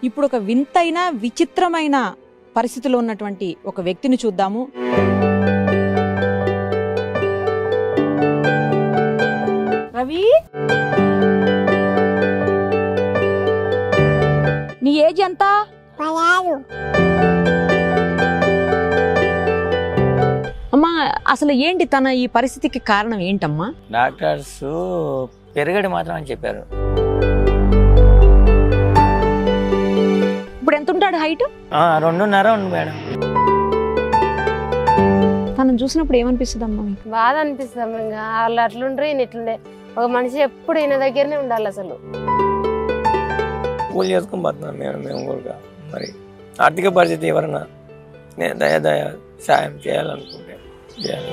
ఇప్పుడు ఒక వింతైన విచిత్రమైన పరిస్థితిలో ఉన్నటువంటి ఒక వ్యక్తిని చూద్దాము రవి నీ ఏజ్ ఎంత పదాలు అమ్మా అసలు ఏంటి తన ఈ పరిస్థితికి కారణం ఏంటమ్మా డాక్టర్స్ పెరగడి మాత్రం అని చెప్పారు ఇప్పుడు ఎంత ఉంటాడు హైట్ ఆ, రెండున్నర ఉంది మేడం తనను చూసినప్పుడు ఏమనిపిస్తుంది అమ్మా మీకు బాధ అనిపిస్తాం ఇంకా వాళ్ళు అట్లుండ్రు ఈయన ఇట్లుండే ఒక మనిషి ఎప్పుడు ఈయన దగ్గరనే ఉండాలి అసలు కూలి చేసుకొని పోతున్నాం మేము మేము కూడా మరి ఆర్థిక పరిస్థితి ఎవరన్నా నేను దయ దయ సాయం చేయాలనుకుంటే చేయాలి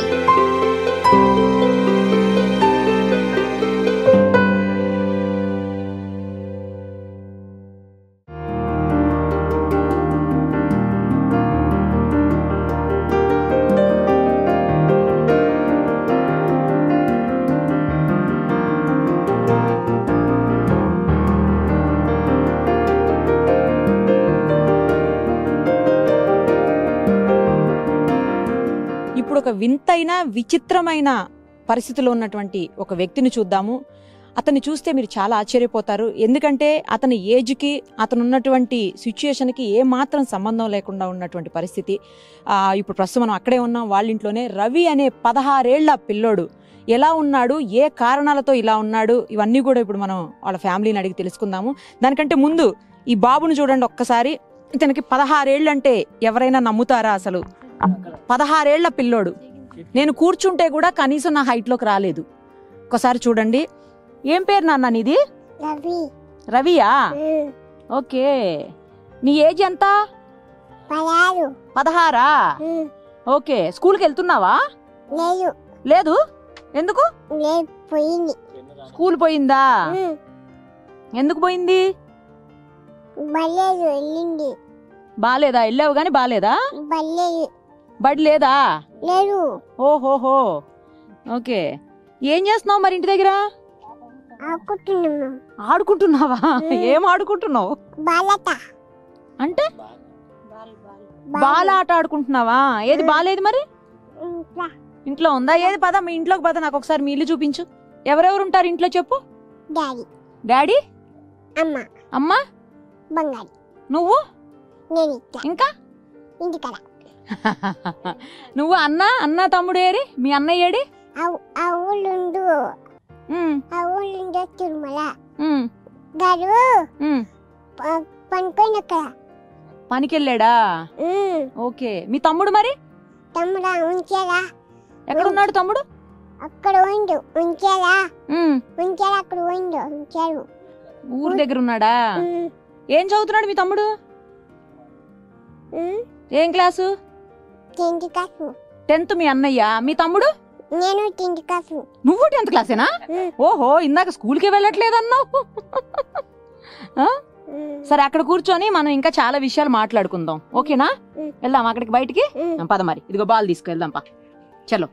ఇప్పుడు ఒక వింతైన విచిత్రమైన పరిస్థితిలో ఉన్నటువంటి ఒక వ్యక్తిని చూద్దాము అతన్ని చూస్తే మీరు చాలా ఆశ్చర్యపోతారు ఎందుకంటే అతని ఏజ్కి అతను ఉన్నటువంటి సిచ్యుయేషన్కి ఏ మాత్రం సంబంధం లేకుండా ఉన్నటువంటి పరిస్థితి ఆ, ఇప్పుడు ప్రస్తుతం మనం అక్కడే ఉన్నాం వాళ్ళ ఇంట్లోనే రవి అనే పదహారేళ్ల పిల్లోడు ఎలా ఉన్నాడు ఏ కారణాలతో ఇలా ఉన్నాడు ఇవన్నీ కూడా ఇప్పుడు మనం వాళ్ళ ఫ్యామిలీని అడిగి తెలుసుకుందాము దానికంటే ముందు ఈ బాబును చూడండి ఒక్కసారి ఇతనికి పదహారేళ్ళు అంటే ఎవరైనా నమ్ముతారా అసలు పదహారేళ్ల పిల్లోడు నేను కూర్చుంటే కూడా కనీసం నా హైట్లోకి రాలేదు ఒకసారి చూడండి ఏం పేరు నాన్న నీది రవి రవియా ఉమ్, ఓకే నీ ఏజ్ ఎంత పదాలు పదహారా ఉమ్, ఓకే స్కూల్కి వెళ్తున్నావా లేదు లేదు ఎందుకు లేదు పోయింది స్కూల్ పోయిందా ఉమ్, ఎందుకు పోయింది బల్లేదు వెళ్ళింది బాలేదా వెళ్ళావు గాని బాలేదా బల్లేదు బడి లేదా లేదు ఓహోహో ఓకే ఏం చేస్తున్నావు మరి ఇంటి దగ్గర ఆకుతున్నాము ఆడుకుంటున్నావా ఏం ఆడుకుంటున్నావు బాలట అంటే బాల ఆట ఆడుకుంటున్నావా ఏది బాలేదు మరి ఇంట్లో ఇంట్లో ఉందా ఏది పద మీ ఇంట్లోకి పద నాకు ఒకసారి మీ ఇల్లు చూపించు ఎవరెవరు ఉంటారు ఇంట్లో చెప్పు డాడీ డాడీ అమ్మ అమ్మ బంగారు నువ్వు నేను ఇట్లా ఇంకా ఇంటికాడ నువ్వు అన్న అన్న తమ్ముడు ఏరి మీ అన్నయ్య ఏడి ఆ ఊళ్ళుండు ఉమ్, ఆ ఊళ్ళుండే తిరుమల ఉమ్, గారు ఉమ్. ప- పనుకొని అక్కడ పనికెళ్ళాడా ఉమ్, ఓకే మీ తమ్ముడు మరి తమ్ముడా ఉంచారా ఎక్కడున్నాడు తమ్ముడు అక్కడ పోయిండు ఉంచారా ఉమ్, ఉంచారా అక్కడ పోయిండు ఉంచారు ఊరి దగ్గర ఉన్నాడా ఉమ్, ఏం చదువుతున్నాడు మీ తమ్ముడు ఉమ్, ఏం క్లాసు తిండి కాసు టెన్త్ మీ అన్నయ్య మీ తమ్ముడు నేను తిండి కాసు నువ్వు టెన్త్ క్లాసేనా ఉమ్, ఓహో ఇందాక స్కూల్కి వెళ్ళట్లేదన్నావు ఆ? ఉమ్, సరే అక్కడ కూర్చొని మనం ఇంకా చాలా విషయాలు మాట్లాడుకుందాం ఓకేనా ఉమ్. వెళ్దాం అక్కడికి బయటికి ఉమ్. ఆ, పద మరి ఇదిగో బాల్ తీసుకెళ్దాం పా చలో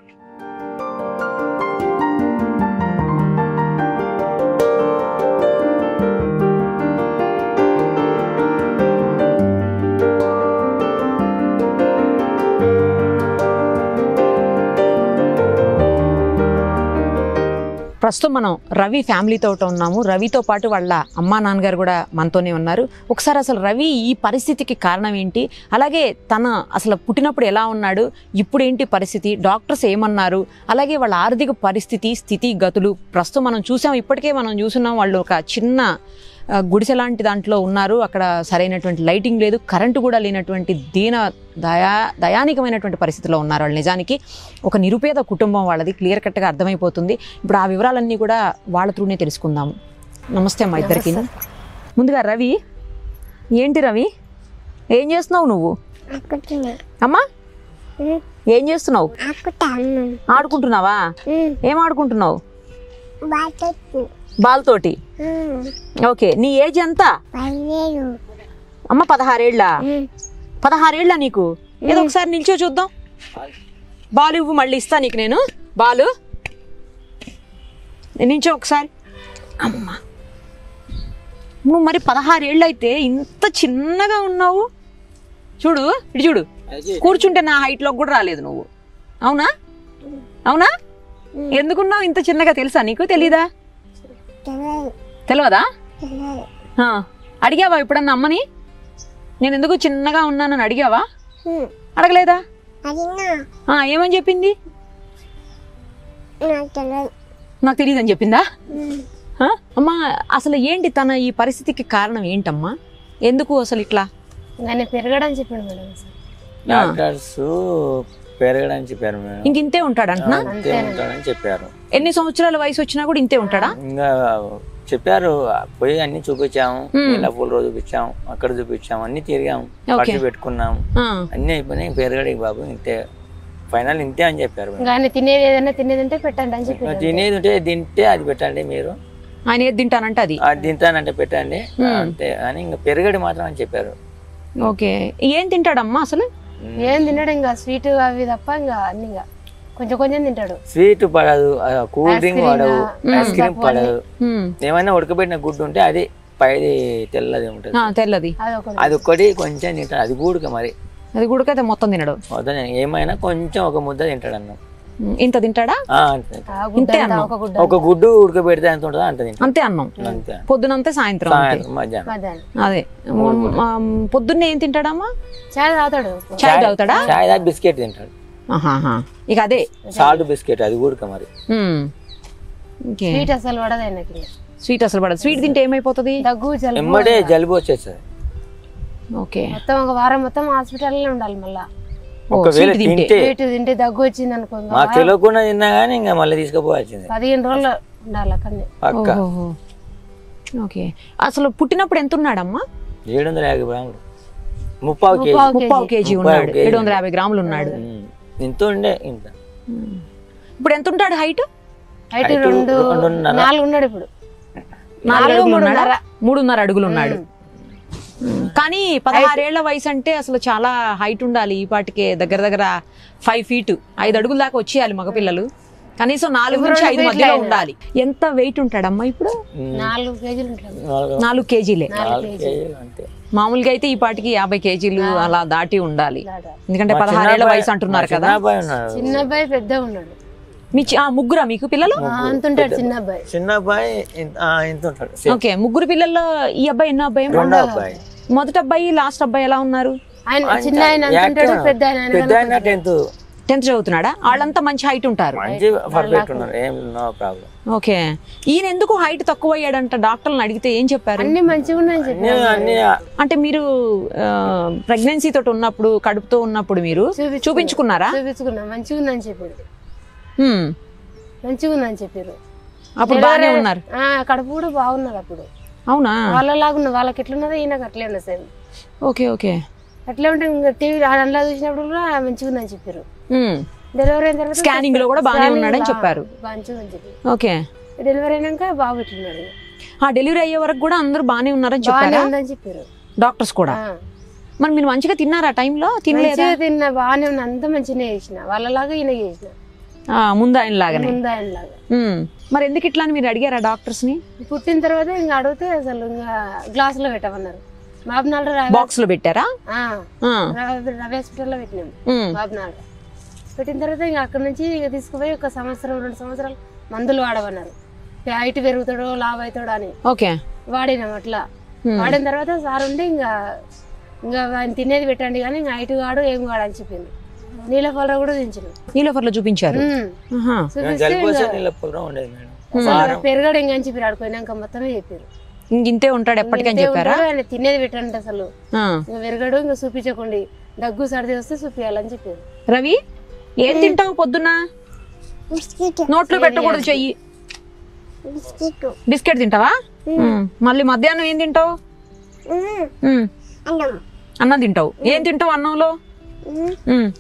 ప్రస్తుతం మనం రవి ఫ్యామిలీతో ఉన్నాము రవితో పాటు వాళ్ళ అమ్మా నాన్నగారు కూడా మనతోనే ఉన్నారు ఒకసారి అసలు రవి ఈ పరిస్థితికి కారణం ఏంటి అలాగే తన అసలు పుట్టినప్పుడు ఎలా ఉన్నాడు ఇప్పుడు ఏంటి పరిస్థితి డాక్టర్స్ ఏమన్నారు అలాగే వాళ్ళ ఆర్థిక పరిస్థితి స్థితి గతులు ప్రస్తుతం మనం చూసాం ఇప్పటికే మనం చూస్తున్నాం వాళ్ళు ఒక చిన్న ఆ, గుడిసె లాంటి దాంట్లో ఉన్నారు అక్కడ సరైనటువంటి లైటింగ్ లేదు కరెంటు కూడా లేనటువంటి దీన దయా దయానికమైనటువంటి పరిస్థితిలో ఉన్నారు వాళ్ళు నిజానికి ఒక నిరుపేద కుటుంబం వాళ్ళది క్లియర్ కట్గా అర్థమైపోతుంది ఇప్పుడు ఆ వివరాలన్నీ కూడా వాళ్ళ త్రూనే తెలుసుకుందాము నమస్తే అమ్మా ఇద్దరికి ముందుగా రవి ఏంటి రవి ఏం చేస్తున్నావు నువ్వు ఆకుతున్నా అమ్మా ఉమ్, ఏం చేస్తున్నావు ఆకుతా ఉన్నాను ఆడుకుంటున్నావా ఉమ్, ఏం ఆడుకుంటున్నావు బాటొచ్చు బాల్తోటి ఉమ్, ఓకే నీ ఏజ్ ఎంత పదివేలు అమ్మ పదహారేళ్ళ ఉమ్, పదహారేళ్ళ నీకు ఏదో ఒకసారి నిల్చో చూద్దాం బాలు ఇవ్వు మళ్ళీ ఇస్తా నీకు నేను బాలు నిల్చో ఒకసారి అమ్మ నువ్వు మరి పదహారేళ్ళు అయితే ఇంత చిన్నగా ఉన్నావు చూడు ఇటు చూడు కూర్చుంటే నా హైట్ లో కూడా రాలేదు నువ్వు అవునా అవునా ఎందుకున్నావు ఇంత చిన్నగా తెలుసా నీకు తెలీదా తెలియదు తెలియదా తెలియదు ఆ, అడిగావా ఎప్పుడన్నా అమ్మని నేను ఎందుకు చిన్నగా ఉన్నానని అడిగావా అడగలేదా అడిగినా ఆ, ఏమని చెప్పింది నాకు తెలియదు నాకు తెలియదని చెప్పిందా ఆ? అమ్మా అసలు ఏంటి తన ఈ పరిస్థితికి కారణం ఏంటమ్మా ఎందుకు అసలు ఇట్లా ఆయన పెరగడని చెప్పాడు మేడం అసలు డాక్టర్స్ పెరగడానికి చెప్పారు మేడం ఇంక ఇంతే ఉంటాడంటున్నా అంతే ఉంటాడని చెప్పారు ఎన్ని సంవత్సరాల వయసు వచ్చినా కూడా ఇంతే ఉంటాడా ఇంకా చెప్పారు పోయి అన్ని చూపించాము మ్మ్. ఇలా ఫుల్ రోజు చూపించాము అక్కడ చూపించాము అన్ని తిరిగాము ఓకే. ఖర్చు పెట్టుకున్నాము ఆ, అన్ని అయిపోయినాయి పెరగడానికి బాబు ఇంతే ఫైనల్ ఇంతే అని చెప్పారు మేడం. ఇంకా ఆయన తినేది ఏదైనా తినేది ఉంటే పెట్టండి అని ఇంకా చెప్పాడు తినేది ఉంటే తింటే అది పెట్టండి మీరు ఆయన ఏది తింటానంటే అది అది తింటానంటే పెట్టండి అంతే అని ఇంకా పెరగడి మాత్రం అని చెప్పారు ఓకే ఏం తింటాడమ్మా అసలు ఏం తిన్నాడు ఇంకా స్వీట్ అవి తప్ప ఇంకా అన్ని ఇంకా కొంచెం కొంచెం తింటాడు స్వీట్ పడదు ఆ కూల్ డ్రింక్ cream, పడదు మ్మ్. ఐస్ క్రీమ్ పడదు ఉమ్, ఏమైనా ఉడకబెట్టిన గుడ్డు ఉంటే అది పైది తెల్లది ఉంటుంది ఆ, తెల్లది అది ఒకటి అది ఒక్కటి కొంచెం తింటాడు అది కూడక మరి అది కూడా అయితే మొత్తం తినడు వద్దని ఏమైనా కొంచెం ఒక ముద్ద తింటాడు అన్నం ఉమ్, ఇంత తింటాడా ఆ, అంతే. ఆ గుడ్డ ఇంతే అంతా అన్నం. ఒక గుడ్డ ఒక గుడ్డు ఉడకబెడితే ఎంత ఉంటుందో అంత తింటాడు అంతే అన్నం అంతే పొద్దునంతే సాయంత్రం అంతే సాయంత్రం మధ్యాహ్నం మధ్యాహ్నం అదే ఉమ్, ఆ, పొద్దున్నే ఏం తింటాడమ్మా చాయ్ తాగుతాడు చాయ్ తాగుతాడా చాయ్ తాగి బిస్కెట్ తింటాడు ఆహాహా. ఇక అదే సాల్ట్ బిస్కెట్ అది కూడక మరి ఉమ్. ఓకే స్వీట్ అసలు పడదు ఆయనకి ఇంకా. స్వీట్ అసలు పడదు స్వీట్ తింటే ఏమైపోతుంది దగ్గు జలుబు ఎమ్మటే జలుబు వచ్చేస్తుంది ఓకే మొత్తం ఒక వారం మొత్తం హాస్పిటల్లో ఉండాలి మళ్ళా ఓ, ఒకవేళ స్వీట్ తింటే తింటే స్వీట్ తింటే దగ్గు వచ్చింది అనుకో ఇంకా మాకు తెలియకుండా తిన్నా కానీ ఇంకా మళ్ళీ తీసుకుపోవాల్సింది పదిహేను రోజులు ఉండాలి అక్కడనే పక్క ఓహోహో. ఓకే అసలు పుట్టినప్పుడు ఎంత ఉన్నాడమ్మా ఏడు వందల యాభై గ్రాములు ముప్పావు కేజీ ముప్పావు ముప్పావు కేజీ ముప్పావు ఉన్నాడు కేజీ. ఏడు వందల యాభై గ్రాములు ఉన్నాడు ఉమ్. ఇంత ఉండే ఇంత ఉమ్. ఇప్పుడు ఎంత ఉంటాడు హైట్ హైట్ హైట్ రెండు రెండున్నర. నాలుగు ఉన్నాడు ఇప్పుడు నాలుగు అడుగులు ఉన్నాడా మూడున్నర. మూడున్నర అడుగులు ఉన్నాడు ఉమ్. కానీ పదహారేళ్ల వయసు అంటే అసలు చాలా హైట్ ఉండాలి ఈ పాటికే దగ్గర దగ్గర ఫైవ్ ఫీట్ ఐదు అడుగుల దాకా వచ్చేయాలి మగపిల్లలు కనీసం నాలుగు నుంచి ఐదు మధ్యలో ఉండాలి ఎంత వెయిట్ ఉంటాడమ్మా ఇప్పుడు నాలుగు కేజీలు ఉంటాడు నాలుగు నాలుగు కేజీలే నాలుగు కేజీలు అంతే మామూలుగా అయితే ఈ పాటికి యాభై కేజీలు అలా దాటి ఉండాలి దాదా. ఎందుకంటే మా పదహారేళ్ల చిన్న వయసు అబ్బాయి- అంటున్నారు మా కదా చిన్న అబ్బాయి ఉన్నాడు చిన్న అబ్బాయి పెద్ద ఉన్నాడు మీ చి- ఆ, ముగ్గురా మీకు పిల్లలు ఆ, అంత ఉంటాడు చిన్న అబ్బాయి చిన్న అబ్బాయి ఇంత- ఆ, ఇంత ఉంటాడు సేమ్. ఓకే ముగ్గురు పిల్లల్లో ఈ అబ్బాయి ఎన్నో అబ్బాయి రెండో అబ్బాయి మొదటి అబ్బాయి లాస్ట్ అబ్బాయి ఎలా ఉన్నారు ఆయన చిన్న ఆయన అంత ఉంటాడు పెద్ద ఆయన ఆయన పెద్ద ఆయన టెన్త్ టెన్త్ చదువుతున్నాడా వాళ్ళంతా మంచి హైట్ ఉంటారు మంచి పర్ఫెక్ట్ ఉన్నారు ఏం నో ప్రాబ్లం ఓకే ఈయన ఎందుకు హైట్ తక్కువ అయ్యాడంట డాక్టర్లను అడిగితే ఏం చెప్పారు అన్ని మంచిగా ఉన్నాయని చెప్పి అన్ని అంటే మీరు ప్రెగ్నెన్సీ తోటి ఉన్నప్పుడు కడుపుతో ఉన్నప్పుడు మీరు చూపించుకున్నా. చూపించుకున్నారా చూపించుకున్నా మంచిగా ఉందని చెప్పారు హ్మ్. మంచిగా ఉందని చెప్పారు అప్పుడు బాగానే ఉన్నారు ఆ, కడుపు కూడా బాగున్నారు అప్పుడు అవునా వాళ్ళలాగా ఉన్న వాళ్ళకి ఎట్లున్నదో ఈయనకు అట్లే ఉన్నది సేమ్ ఓకే ఓకే అట్లే ఉంటే ఇంకా టీవీ అందులో చూసినప్పుడు కూడా మంచిగా ఉందని చెప్పారు హ్మ్. డెలివరీ అయిన తర్వాత Scanning లో కూడా బాగానే Scanning ఉన్నాడని బా- చెప్పారు. మంచిగా ఉందని చెప్పి ఓకే డెలివరీ అయినాక బాబు ఇట్లున్నాడు ఆ డెలివరీ అయ్యే వరకు కూడా అందరూ బాగానే ఉన్నారని బాగానే చెప్పారా ఉందని చెప్పారు డాక్టర్స్ కూడా ఆ. మరి మీరు మంచిగా తిన్నారా టైంలో తినలేదా మంచిగా తిన్నా బాగానే ఉన్నా అంత మంచిగా చేసిన వాళ్ళలాగా ఈయన చేసిన ఆ, ముందు ఆయన లాగానే ముందు ఆయనలాగా హ్మ్. మరి ఎందుకు ఇట్లా అని మీరు అడిగారా డాక్టర్స్ ని పుట్టిన తర్వాత ఇంకా అడిగితే అసలు ఇంకా గ్లాసులో పెట్టమన్నారు బాబునాడు రవి బాక్స్ లో పెట్టారా ఆ, ఆ. రవి రవి హాస్పిటల్లో పెట్టినాం హ్మ్. బాబునాడు పెట్టిన తర్వాత ఇంకా అక్కడ నుంచి ఇక తీసుకుపోయి ఒక సంవత్సరం రెండు సంవత్సరాలు మందులు వాడమన్నారు హైట్ పెరుగుతాడో లావ్ అవుతాడో అని ఓకే వాడినాం అట్లా హ్మ్. వాడిన తర్వాత సార్ ఉండి ఇంకా ఇంకా ఆయన తినేది పెట్టండి కానీ ఇంకా హైట్ కాడు ఏం కాడు అని చెప్పింది నీళ్ళ కూడా దించిన నీలోఫర్ లో చూపించారు ఆహా. చూపిస్తే జలుబు ఇంకా వస్తే నీళ్ళ పొలం ఉండేది మేడం అసలు పెరగడు ఇంకా అని చెప్పి ఆడుకోయినాక మొత్తమే చెప్పారు ఇంక ఇంతే ఉంటాడు ఎప్పటికని ఇంతే చెప్పారా ఉంటాడు, ఆయన తినేది పెట్టండి అసలు ఆ. ఇంకా పెరగడు ఇంకా చూపించకండి దగ్గు సర్ది వస్తే చూపించాలని చెప్పారు రవి ఏం తింటావు పొద్దున్న బిస్కెట్ నోట్లో పెట్టకూడదు చెయ్యి బిస్కెట్ బిస్కెట్ తింటావా ఉమ్. మళ్ళీ మధ్యాహ్నం ఏం తింటావు ఉమ్. అన్నం అన్నం తింటావు ఏం తింటావు అన్నంలో ఉమ్.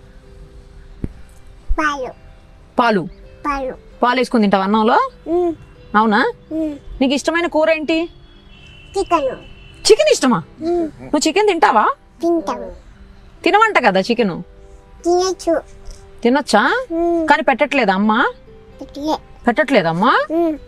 పాలు పాలు పాలు పాలు వేసుకుని తింటావు అన్నంలో అవునా నీకు ఇష్టమైన కూర ఏంటి చికెన్ చికెన్ ఇష్టమా నువ్వు చికెన్ తింటావా తింటాం తినవంట కదా చికెన్ తినచ్చు తినొచ్చా కానీ పెట్టట్లేదా అమ్మా ఇట్లే పెట్టట్లేదమ్మా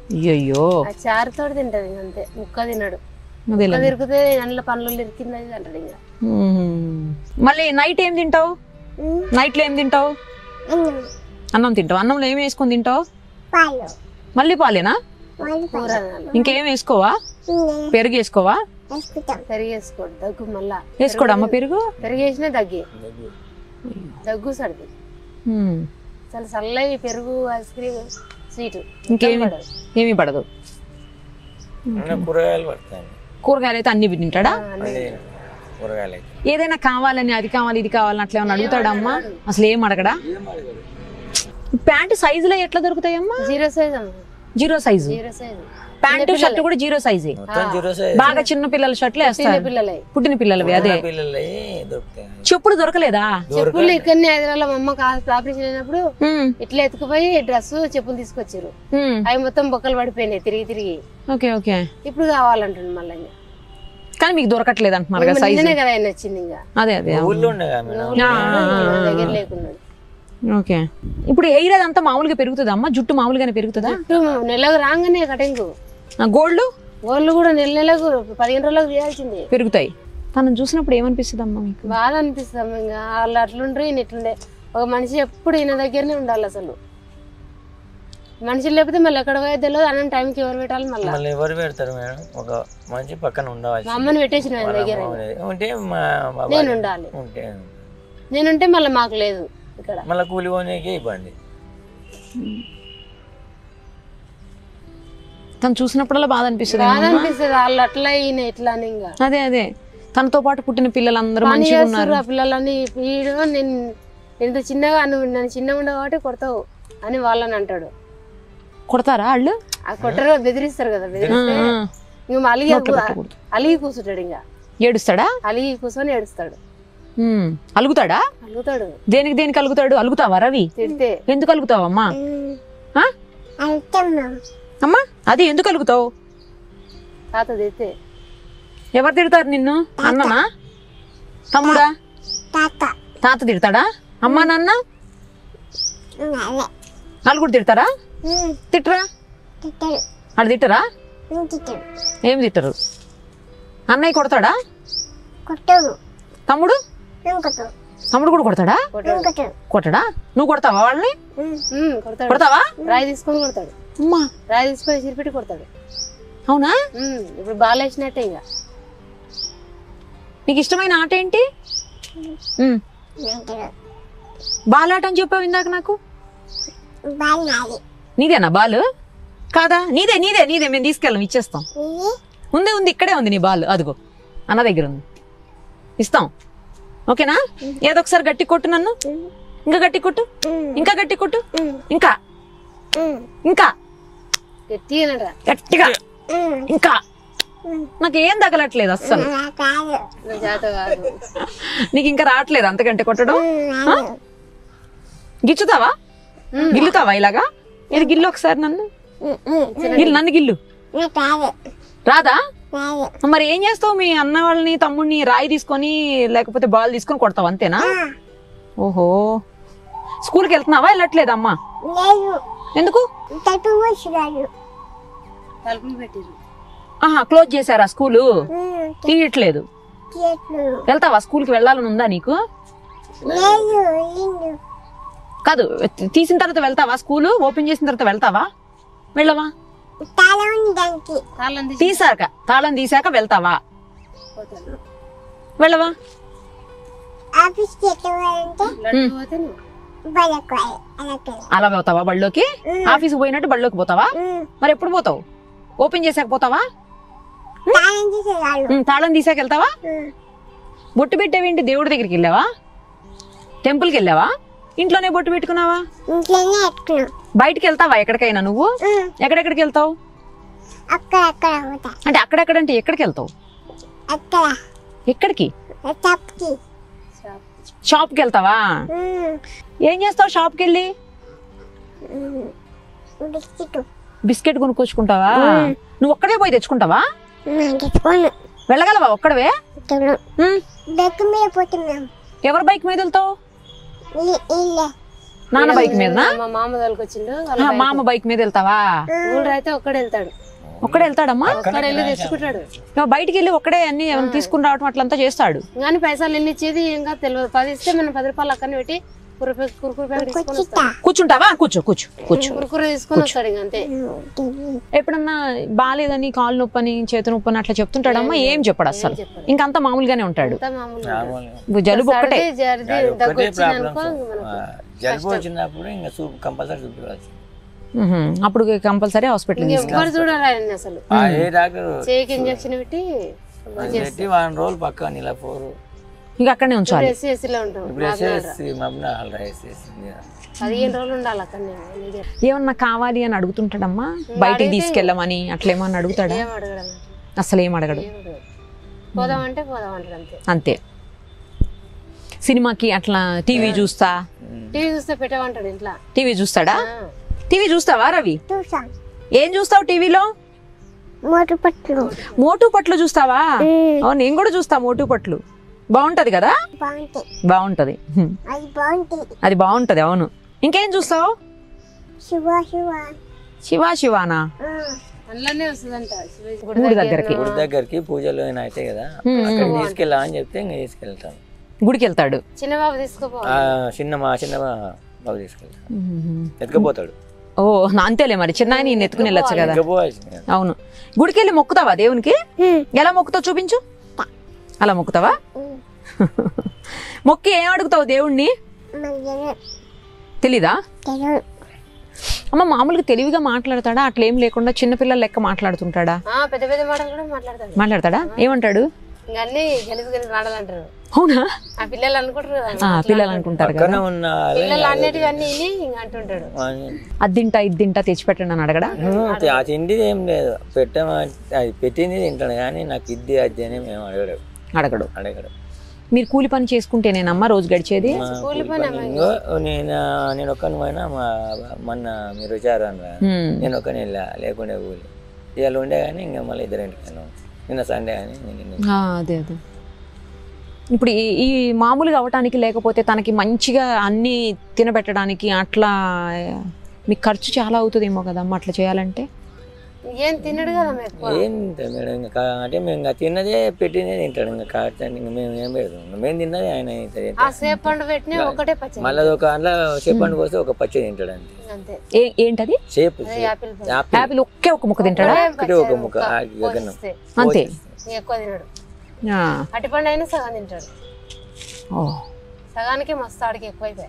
అయ్యో ఆ చారుతో తింటది ఇంక అంతే ముక్క తినడు అదే ముక్క తిరిగితే అందులో పనులు ఇరికిందని అంటాడు ఇంకా మళ్ళీ నైట్ ఏం తింటావు నైట్లో ఏం తింటావు అన్నం అన్నం తింటావు అన్నంలో ఏం వేసుకొని తింటావు పాలు మళ్ళీ పాలేనా పాలు కూర పాలు తినాలి. ఇంకేం వేసుకోవా నేను పెరుగు వేసుకోవా వేసుకుంటాం పెరిగేసుకోడు దగ్గు మళ్ళా వేసుకోడు అమ్మ పెరుగు పెరిగేసినా దగ్గి దగ్గు సర్ది మ్మ్. చాలా చల్లవి పెరుగు ఐస్ క్రీమ్ స్వీట్ ఇంకేమి ఏమీ పడదు ఇంకా కూరగాయలు పడతాయి కూరగాయలు అయితే అన్ని తింటాడా అన్ని కూరగాయలు అయితే ఏదైనా కావాలని అది కావాలి ఇది కావాలని అట్లా ఏమన్నా అడుగుతాడా అమ్మా అసలు ఏం అడగడా ప్యాంట్ సైజులో ఎట్లా దొరుకుతాయమ్మా జీరో సైజ్ అమ్మ zero size zero size pant shirt కూడా జీరో సైజే మొత్తం జీరో సైజ్ బాగా చిన్న పిల్లల షర్ట్లు చిన్న వేస్తారు పిల్లలే పుట్టిన పిల్లలవి అదే పిల్లలు దొరుకుతాయి చెప్పుడు దొరకలేదా చెప్పులు ఇక్కడనే హైదరాబాద్ మా అమ్మకి ఆపరేషన్ అయినప్పుడు మ్మ్. ఇట్లా ఎత్తుకుపోయి డ్రెస్ చెప్పులు తీసుకొచ్చారు మ్మ్. అవి మొత్తం బొక్కలు పడిపోయినాయి తిరిగి తిరిగి ఓకే ఓకే ఇప్పుడు కావాలంటుంది మళ్ళీ ఇంకా. కానీ మీకు దొరకట్లేదు అంటున్నారు కదా సైజు నిన్ననే కదా ఆయన వచ్చింది ఇంకా అదే అదే ఊళ్ళో ఉండే కదా మేడం నా దగ్గర లేకున్నాడు ఓకే ఇప్పుడు ఎయిర్ అదంతా మామూలుగా పెరుగుతుందా అమ్మా జుట్టు మామూలుగానే పెరుగుతుందా చుట్టూ నెలకు రాగానే కటింగ్ గోల్డ్ గోళ్ళు కూడా నెల నెలకు పదిహేను రోజులకు చేయాల్సిందే పెరుగుతాయి తనను చూసినప్పుడు ఏమనిపిస్తుంది అమ్మా మీకు బాధ అనిపిస్తాం ఇంకా వాళ్ళు అట్లుండ్రు ఈయన ఇట్లుండే ఒక మనిషి ఎప్పుడు ఈయన దగ్గరనే ఉండాలి అసలు మనిషి లేకపోతే మళ్ళీ ఎక్కడ పోయేది తెలియదు అన్న టైంకి ఎవరు పెట్టాలి మళ్ళీ మళ్ళీ ఎవరు పెడతారు మేడం ఒక మంచి పక్కన ఉండవచ్చు మా అమ్మని పెట్టేసిన ఆయన దగ్గర ఉంటే మా మా నేను భార్య ఉండాలి ఉంటే నేనుంటే మళ్ళీ మాకు లేదు ఇక్కడ మళ్ళీ కూలి పోనీకే ఇబ్బంది తను చూసినప్పుడల్లా బాధ అనిపిస్తుంది బాధ అనిపిస్తుంది వాళ్ళు అట్లా ఈయన ఇట్లా అని ఇంకా అదే అదే తనతో పాటు పుట్టిన పిల్లలందరూ పని మంచిగా ఉన్నారు చేస్తారు ఆ పిల్లలని వీడు నేను ఎంత చిన్నగా నువ్వు నన్ను చిన్నగా ఉండవు కాబట్టి కొడతావు అని వాళ్ళని అంటాడు కొడతారా వాళ్ళు ఆ కొట్టరు బెదిరిస్తారు కదా బెదిరిస్తే ఆ, ఇంక మా అలిగి నోట్లో పెట్టకూడదు. అలిగి కూర్చుంటాడు ఇంకా ఏడుస్తాడా అలిగి కూర్చొని ఏడుస్తాడు ఉమ్, అలుగుతాడా అలుగుతాడు దేనికి దేనికి అలుగుతాడు అలుగుతావా రవి తిడితే ఎందుకు అలుగుతావమ్మా ఆ? వెళ్తున్నాం అమ్మా అది ఎందుకు అలుగుతావు తాత తిడితే ఎవరు తిడతారు నిన్ను అన్ననా తమ్ముడా తాత తాత తిడతాడా అమ్మా నాన్న అదే నలుగురు తిడతారా తిట్టరా తిట్టాడు అది తిట్టరా తిట్టాడు ఏం తిట్టరు అన్నయ్య కొడతాడా కొట్టాడు తమ్ముడు ఇంకొట్టు తమ్ముడు కూడా కొడతాడా ఇంకొట్టు కొట్టడా నువ్వు కొడతావా వాళ్ళని ఉమ్, కొడతాడు కొడతావా రాయి తీసుకొని కొడతాడు అమ్మా రాయి తీసుకొని చిరిపెట్టి కొడతాడు అవునా ఉమ్, ఇప్పుడు బాల్ వేసినట్టే ఇంకా నీకు ఇష్టమైన ఆట ఏంటి ఉమ్, బాల్ ఆట అని చెప్పావు ఇందాక నాకు బాగా నాది నీదేనా బాల్ కాదా నీదే నీదే నీదే మేము తీసుకెళ్ళాం ఇచ్చేస్తాం ఇది ఉంది ఉంది ఇక్కడే ఉంది నీ బాల్ అదిగో అన్న దగ్గర ఉంది ఇస్తాం ఓకేనా ఏదో ఒకసారి గట్టి కొట్టు నన్ను ఇంకా గట్టి కొట్టు ఇంకా గట్టి కొట్టు ఇంకా ఇంకా గట్టిగా గట్టిగా ఇంకా నాకు ఏం తగలట్లేదు అస్సలు కాదు నా చేత కాదు నీకు ఇంకా రావట్లేదు అంతకంటే కొట్టడం ఆ? గిచ్చుతావా గిల్లుతావా ఇలాగా ఇది గిల్లు ఒకసారి నన్ను గిల్లు నన్ను గిల్లు నాకు కాదు రాదా కాదు మరి ఏం చేస్తావు మీ అన్న వాళ్ళని తమ్ముడిని రాయి తీసుకొని లేకపోతే బాల్ తీసుకొని కొడతావు అంతేనా ఓహో స్కూల్కి వెళ్తున్నావా వెళ్ళట్లేదు అమ్మా లేదు ఎందుకు తలుపు మూసిరాడు తలుపులు పెట్టిరు ఆహా క్లోజ్ చేశారా స్కూలు తీయట్లేదు చెట్లు వెళ్తావా స్కూల్కి వెళ్ళాలని ఉందా నీకు లేదు ఇల్లు కాదు తీసిన తర్వాత వెళ్తావా స్కూలు ఓపెన్ చేసిన తర్వాత వెళ్తావా వెళ్ళవా తల ఉంది దానికి తాళం తీసి తీసాక తాళం తీసాక వెళ్తావా పోతాడు వెళ్ళవా ఆఫీస్కి ఎక్కవాలంటే లడ్డు పోతే నువ్వు బలకాయ అలాగే అలా పోతావా బళ్ళోకి ఆఫీస్కి పోయినట్టు బళ్ళోకి పోతావా మరి ఎప్పుడు పోతావు ఓపెన్ చేసాక పోతావా తాళం తీసేవాళ్ళు ఉమ్, తాళం తీసాక వెళ్తావా బొట్టు పెట్టేవేంటి దేవుడి దగ్గరికి వెళ్ళావా టెంపుల్కి వెళ్ళావా ఇంట్లోనే బొట్టు పెట్టుకున్నావా ఇంట్లోనే ఎట్టుకున్నాం బయటికి వెళ్తావా ఎక్కడికైనా నువ్వు ఎక్కడెక్కడికి వెళ్తావు అక్కడ అక్కడ పోతా అంటే అక్కడెక్కడంటే ఎక్కడికి వెళ్తావు అక్కడ ఎక్కడికి తప్పుకి షాప్కి వెళ్తావా ఏం చేస్తావు షాప్కి వెళ్ళి బిస్కెట్ బిస్కెట్ కొనుక్కొచ్చుకుంటావా నువ్వు ఒక్కడే పోయి తెచ్చుకుంటావా తెచ్చుకోను వెళ్ళగలవా ఒక్కడవే ఉమ్, బెక్క మీద పోతున్నాం ఎవరి బైక్ మీద వెళ్తావు ఇల్లే నాన్న బైక్ మీదనా మా మామ తోలుకొచ్చిండు వాళ్ళ ఆ, మామ బైక్ మీద వెళ్తావా ఊళ్ళో అయితే ఒక్కడే వెళ్తాడు ఒక్కడే వెళ్తాడమ్మా ఒక్కడ వెళ్ళి తెచ్చుకుంటాడు ఇక బయటికి వెళ్ళి ఒక్కడే అన్ని ఏమైనా తీసుకుని రావటం అట్లంతా చేస్తాడు కానీ పైసలు ఎన్ని ఇచ్చేది ఇంకా తెలియదు పది ఇస్తే మనం పది రూపాయలు అక్కడనే పెట్టి కురుకురు కురుకురు ప్యాకెట్ తీసుకొని వస్తాడు కూర్చుంటావా కూర్చో కూర్చో కూర్చో కురుకురు తీసుకొని వస్తాడు ఇంక అంతే ఎప్పుడన్నా బాగాలేదని కాలు నొప్పని చేతి నొప్పని అట్లా చెప్తుంటాడమ్మా ఏం చెప్పడు అస్సలు ఇంకంతా మామూలుగానే ఉంటాడు అంతా మామూలు మామూలుగా. జలుబు ఒక్కటే సర్ది జరిది దగ్గు ఒక్కటే వచ్చింది అనుకో ప్రాబ్లమ్స్ మనకు జలుబు వచ్చినప్పుడు ఇంకా సూప్ కంపల్సరీ చూపించాల్సి ఉహు. అప్పుడు కంపల్సరీ హాస్పిటల్ ఎవ్వరు చూడాలి ఆయన అసలు ఏ డాక్టర్ చేయికి ఇంజక్షన్ పెట్టి పెట్టి వారం రోజులు పక్క నీళ్ళ పోరు ఇంకా అక్కడనే ఉంచాలి ఎస్సీ ఎస్సీలో ఉంటాం ఇప్పుడు ఎస్ఎస్సి మమ్మల్ని వాళ్ళు వేసేసి పదిహేను రోజులు ఉండాలి అక్కడనే నీదే. ఏమన్నా కావాలి అని అడుగుతుంటాడమ్మా బయటికి తీసుకెళ్ళమని అట్లేమన్నా అడుగుతాడా ఏం అడగడం అసలు ఏం అడగడు ఏం అడగడు పోదామంటే పోదాం అంటాడు అంతే అంతే సినిమాకి అట్లా టీవీ చూస్తా టీవీ చూస్తే పెట్టమంటాడు ఇంట్లో టీవీ చూస్తాడా ఆ. టీవీ చూస్తావా రవి చూసా ఏం చూస్తావు టీవీలో మోటు పట్లు మోటు పట్లు చూస్తావా ఓ నేను కూడా చూస్తా మోటు పట్లు బాగుంటది కదా బాగుంటాయి బాగుంటది హ్మ్. అది బాగుంటాయి అది బాగుంటది అవును ఇంకేం చూస్తావు శివ శివ శివ శివానా ఆ, అందులోనే వస్తుందంట శివాజీ గుడి దగ్గరికి గుడి దగ్గరికి పూజలు అయినా అయితే కదా అక్కడ తీసుకెళ్ళా అని చెప్తే ఇంకా తీసుకెళ్తాను గుడికి వెళ్తాడు చిన్న బాబు తీసుకోపో ఆ చిన్న మా చిన్న బాబు తీసుకెళ్తాను ఎత్తుకపోతాడు ఓ నా అంతేలే మరి చిన్న ఆయన ఎత్తుకుని వెళ్ళొచ్చు కదా ఎత్తుకపోవాల్సింది అవును గుడికి వెళ్ళి మొక్కుతావా దేవునికి ఎలా మొక్కుతావు చూపించు అలా మొక్కుతావా మొక్కి ఏం అడుగుతావు దేవుణ్ణి మధ్యలో తెలీదా తెలు అమ్మ మామూలుగా తెలివిగా మాట్లాడతాడా అట్లా ఏం లేకుండా చిన్నపిల్లల లెక్క మాట్లాడుతుంటాడా ఆ, పెద్ద పెద్ద మాటలు కూడా మాట్లాడతాడు మాట్లాడతాడా ఏమంటాడు ఇంకా అన్ని గెలిసి గెలిసి మాటలు అంటారు అవునా ఆ పిల్లలు అనుకుంటారు కదా ఆ, పిల్లలు అనుకుంటారు కదా పక్కన ఉన్న పిల్లలు అన్నిటివి అన్ని విని ఇంకా అంటుంటాడు అద్దింటా ఇద్దింటా తెచ్చిపెట్టండి అని అడగడా ఆ తిండి ఏం లేదు పెట్టమా అది పెట్టింది తింటాను కానీ నాకు ఇది అది అని మేము అడగడు అడగడు అడగడు మీరు కూలి పని చేసుకుంటేనేనమ్మా రోజు గడిచేది మా కూలి పని ఇంకో నేను నేను ఒక్కని పోయినా మా మొన్న మీరు వచ్చారు అన్న హ్మ్. నేను ఒక్కని వెళ్ళా లేకుండే కూలి ఇవాళ ఉండే కానీ ఇంకా మళ్ళీ ఇద్దరు ఇంటికి నిన్న సండే కానీ నేను నిన్న ఆ, అదే అదే ఇప్పుడు ఈ ఈ మామూలుగా అవటానికి లేకపోతే తనకి మంచిగా అన్ని తినబెట్టడానికి అట్లా మీకు ఖర్చు చాలా అవుతుందేమో కదమ్మా అట్లా చేయాలంటే ఏం తినడు కదా మేము ఎక్కువ ఏం తింటాం మేడం ఇంకా కా- అంటే మేము ఇంకా తిన్నదే పెట్టినదే తింటాడు ఇంకా కాబట్టి ఇంకా మేము ఏం పెడతాం ఇంకా మేము తిన్నదే ఆయన తింటాడు. ఆ సేపు పండు పెట్టినా ఒకటే పచ్చడి మళ్ళీ అది ఒక అందులో చెప్పండి వస్తే ఒక పచ్చడి తింటాడు అంతే అంతే ఏ ఏంటది సేపు యాపిల్ పండు. యాపిల్ యాపిల్ ఒకే ఒక ముక్క తింటాడా ఒకటి ఒక ముక్క ఆ గగనం పోస్తే అంతే ఇంకా ఎక్కువ తినడు ఆ. అటిపండు అయినా సగం తింటాడు ఓ సగానికి మస్తు ఆడికి ఎక్కువైపోయాయి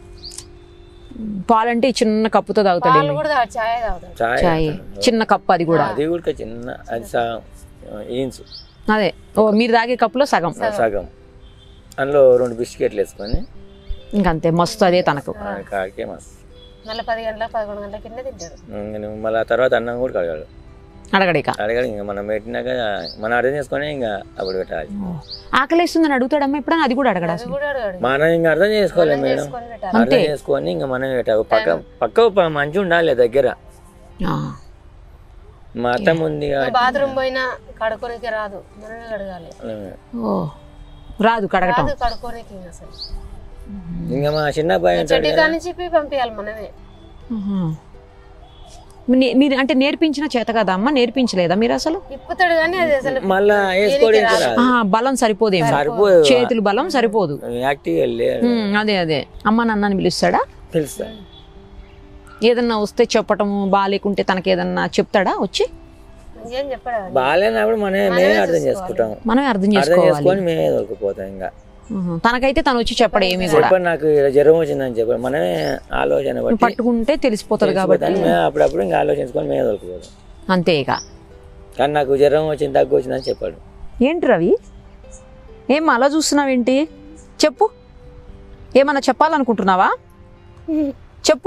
పాలంటే ఈ చిన్న కప్పుతో తాగుతాడు పాలు కూడా తాగు- చాయ్ తాగుతాడు చాయ్ చాయ్ చిన్న కప్పు అది కూడా అది కూడా చిన్న అది సగం ఈన్స్ అదే ఓ మీరు తాగే కప్పులో సగం సగం అందులో రెండు బిస్కెట్లు వేసుకొని ఇంకంతే మస్తు అదే తనకు కాకే మస్తు మళ్ళీ పది గంటలకు పదకొండు గంటల కింద తింటాడు ఇంక నువ్వు మళ్ళీ ఆ తర్వాత అన్నం కూడా కడగాడు అడగడిక అడగాడు ఇంకా మనం పెట్టినాక మనం అర్థం చేసుకొని ఇంకా అప్పుడు పెట్టాలి ఆకలేస్తుందని అడుగుతాడమ్మా ఎప్పుడైనా అది కూడా అడగడా అది కూడా అడగాడు మనం ఇంకా అర్థం చేసుకోలేం మేడం చేసుకొని పెట్టాలి అర్థం చేసుకొని ఇంకా మనమే పెట్టాలి పక్క పక్క ప- మంచి ఉండాలి దగ్గర ఆ. మా అత్తమ్మ ఉంది కాబట్టి బాత్రూమ్ పోయినా కడుక్కోనికి రాదు మనమే కడగాలి ఓ రాదు కడగటం రాదు కడుక్కోనికి ఇంకా అసలు ఇంకా మా చిన్న అబ్బాయి ఉంటాడు చెడ్డి కాని చెప్పి పంపించాలి మనమే ఆహా. మీ- మీరు అంటే నేర్పించిన చేత కదా అమ్మ నేర్పించలేదా మీరు అసలు ఇప్పుతాడు కానీ అది అసలు మళ్ళా వేసుకోవడానికి రాదు ఆ, బలం సరిపోదేమో సరిపోదు చేతులు బలం సరిపోదు యాక్టివ్ వెళ్ళి ఉమ్, అదే అదే అమ్మ నాన్నని పిలుస్తాడా తెలుస్తా ఏదన్నా వస్తే చెప్పటము బాగాలేకుంటే తనకి ఏదన్నా చెప్తాడా వచ్చి ఏం చెప్పాడు వాడు. బాగాలేనప్పుడు మనమే మేమే అర్థం చేసుకుంటాం మనమే అర్థం అర్థం చేసుకోవాలి చేసుకొని మేమే దొరికిపోతాం ఇంకా ఉహు. తనకైతే తను వచ్చి చెప్పడు ఏమీ కూడా చెప్పండి నాకు ఇలా జ్వరం వచ్చిందని చెప్పాడు మనమే ఆలోచన బట్టి పట్టుకుంటే తెలిసిపోతుంది కాబట్టి తెలిసిపోతాను. మేము అప్పుడప్పుడు ఇంకా ఆలోచించుకొని మేమే దొరికిపోతాం అంతే ఇక కానీ నాకు జ్వరం వచ్చింది దగ్గు వచ్చిందని చెప్పాడు ఏంటి రవి ఏం అలా చూస్తున్నావేంటి చెప్పు ఏమన్నా చెప్పాలనుకుంటున్నావా చెప్పు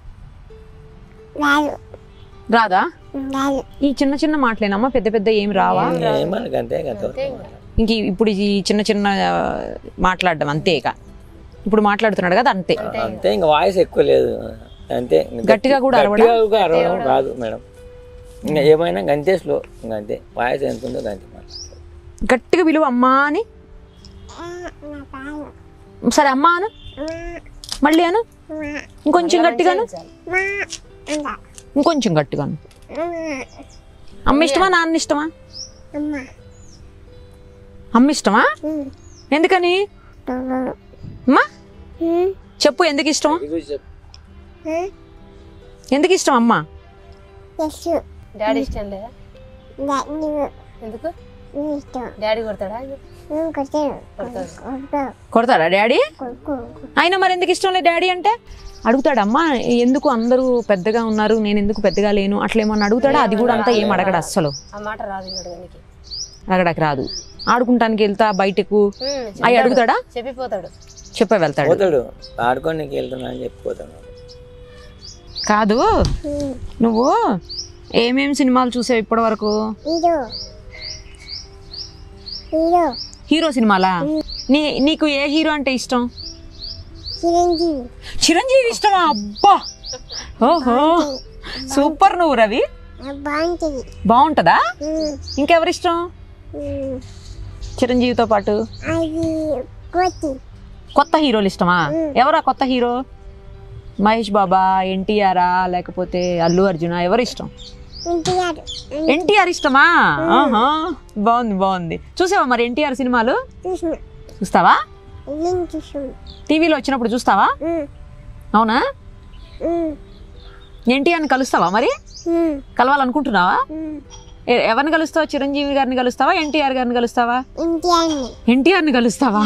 రాదు రాదా రాదు ఈ చిన్న చిన్న మాటలేనమ్మా పెద్ద పెద్ద ఏం రావా ఏమనకు అంతే అంతే ఇంక ఇప్పుడు ఈ చిన్న చిన్న ఆ, మాట్లాడడం అంతే ఇక ఇప్పుడు మాట్లాడుతున్నాడు కదా అంతే అంతే ఇంకా వాయిస్ ఎక్కువ లేదు అంతే ఇంకా గట్టిగా కూడా అరవడా? గట్టిగా కూడా అరవడం రాదు మేడం ఇంకా ఏమైనా గంతే స్లో ఇంకా అంతే వాయిస్ ఎంత ఉందో గంతే మాట్లాడతాడు. గట్టిగా విలువ అమ్మా అని నా కాదు సరే అమ్మా అను మళ్ళీ అను మా ఇంకొంచెం గట్టిగాను చాలు. మా అంద ఇంకొంచెం గట్టిగాను అమ్మ అమ్మ ఇష్టమా నాన్న ఇష్టమా అమ్మ అమ్మ ఇష్టమా ఉమ్. ఎందుకని బాబా అమ్మా ఉమ్. చెప్పు ఎందుకు ఇష్టం ఉమ్. ఎందుకు ఇష్టం అమ్మ యస్సు డాడీ ఇష్టం లేదా దాన్ని ఎందుకు నీ ఇష్టం డాడీ కొడతాడా నేను కొట్టాను కొడతాడు. కొడుకు కొడతాడా డాడీ కొడుకు ఆయన మరి ఎందుకు ఇష్టం లేదు డాడీ అంటే అడుగుతాడు అమ్మా ఎందుకు అందరూ పెద్దగా ఉన్నారు నేను ఎందుకు పెద్దగా లేను అట్లా ఏమన్నా అడుగుతాడా అది కూడా అంతా ఏం అడగడు అస్సలు ఆ మాట రాదు ఇంకా అడగనికి అడగడానికి రాదు ఆడుకుంటానికి వెళ్తా బయటకు అవి అడుగుతాడా చెప్పిపోతాడు చెప్పే వెళ్తాడు పోతాడు ఆడుకోనికి వెళ్తున్నా అని చెప్పిపోతాడు కాదు ఉమ్. నువ్వు ఏమేం సినిమాలు చూసావు ఇప్పటి వరకు ఇదో ఇదో హీరో సినిమాలా నీ నీకు ఏ హీరో అంటే ఇష్టం చిరంజీవి చిరంజీవి ఇష్టమా అబ్బా ఓహో సూపర్ నువ్వు రవి ఆ బాగుంటుంది బాగుంటదా ఉమ్. ఇంకెవరిష్టం ఉమ్. చిరంజీవితో పాటు అది కోతి కొత్త హీరోలు ఇష్టమా ఎవరా కొత్త హీరో మహేష్ బాబా ఎన్టీఆరా లేకపోతే అల్లు అర్జున ఎవరు ఇష్టం ఇంటియారు ఎన్టీఆర్ ఇష్టమా ఆహా బాగుంది బాగుంది చూసావా మరి ఎన్టీఆర్ సినిమాలు చూసిన చూస్తావా నేను చూసాను టీవీలో వచ్చినప్పుడు చూస్తావా ఉమ్. అవునా ఉమ్. ఎన్టీఆర్ని కలుస్తావా మరి ఉమ్. కలవాలనుకుంటున్నావా ఉమ్. ఎ- ఎవరిని కలుస్తావా చిరంజీవి గారిని కలుస్తావా ఎన్టీఆర్ గారిని కలుస్తావా ఇంటియాన్ని ఎన్టీఆర్ని కలుస్తావా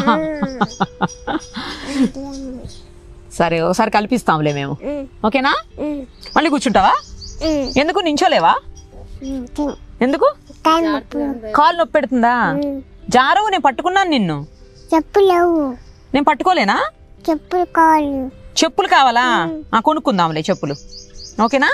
ఇంటియాన్ని సరే ఒకసారి కల్పిస్తాంలే మేము ఉమ్. ఓకేనా ఉమ్. మళ్ళీ కూర్చుంటావా ఉమ్. ఎందుకు నించోలేవా ఉమ్. తిను. ఎందుకు టైం అప్పుడు కాలు నొప్పి పెడుతుందా ఉమ్. జారు నేను పట్టుకున్నాను నిన్ను చెప్పులేవు నేను పట్టుకోలేనా చెప్పులు కావాలి చెప్పులు కావాలా ఆ కొనుక్కుందాంలే చెప్పులు ఓకేనా